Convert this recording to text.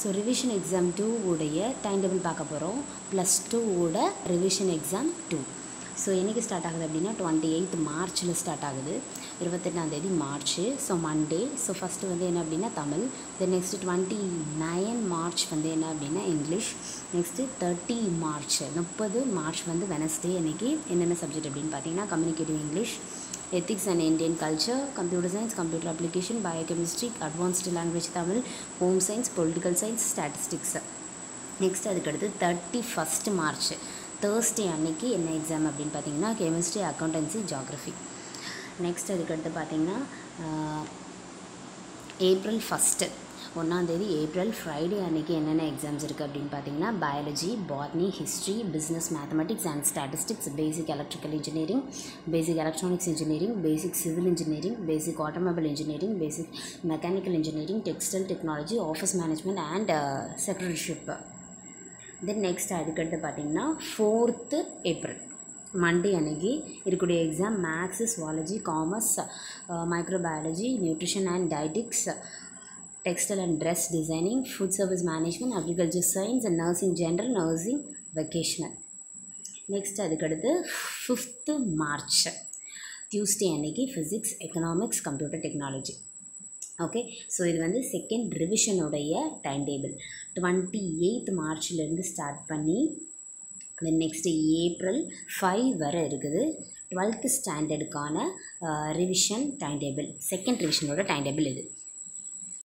so revision exam two உடைய time table பார்க்க போகிறோம் ப்ளஸ் டூவோட ரிவிஷன் எக்ஸாம் டூ ஸோ என்றைக்கு ஸ்டார்ட் ஆகுது அப்படின்னா டுவெண்ட்டி எயித் மார்ச்சில் ஸ்டார்ட் ஆகுது இருபத்தெட்டாந்தேதி March so Monday so first வந்து என்ன அப்படின்னா Tamil then next twenty nine March வந்து என்ன அப்படின்னா இங்கிலீஷ் நெக்ஸ்ட்டு தேர்ட்டி மார்ச் முப்பது மார்ச் வந்து வெனஸ்டே அன்றைக்கி என்னென்ன சப்ஜெக்ட் அப்படின்னு பார்த்தீங்கன்னா communicative English ethics and Indian culture computer science computer application biochemistry advanced language Tamil home science political science statistics next அதுக்கடுத்து தேர்ட்டி ஃபஸ்ட் மார்ச் தேர்ஸ்டே அன்னைக்கு என்ன எக்ஸாம் அப்படின்னு பார்த்தீங்கன்னா கெமிஸ்ட்ரி அக்கௌண்டன்சி ஜாகிரஃபி நெக்ஸ்ட் அதுக்கடுத்து பார்த்தீங்கன்னா ஏப்ரல் ஃபஸ்ட்டு ஒன்றாந்தேதி ஏப்ரல் ஃப்ரைடே அன்றைக்கி என்னென்ன எக்ஸாம்ஸ் இருக்குது அப்படின்னு பார்த்தீங்கன்னா biology botany history business mathematics and statistics basic electrical engineering basic electronics engineering basic civil engineering basic automobile engineering basic mechanical engineering textile technology office management and secretaryship then next அதுக்கடுத்து பார்த்தீங்கன்னா fourth April Monday அன்னைக்கு இருக்கக்கூடிய exam maths zoology commerce microbiology nutrition and dietetics textile and dress designing food service management agriculture science and nursing general nursing vocational next அதுக்கடுத்து fifth March Tuesday அன்னைக்கு physics economics computer technology okay so இது வந்து second ரிவிஷனுடைய time table twenty eighth மார்ச்லேருந்து start பண்ணி then next April five வரை இருக்குது twelfth ஸ்டாண்டர்டுக்கான ரிவிஷன் டைம் டேபிள் செகண்ட் ரிவிஷனோட டைம் டேபிள் இது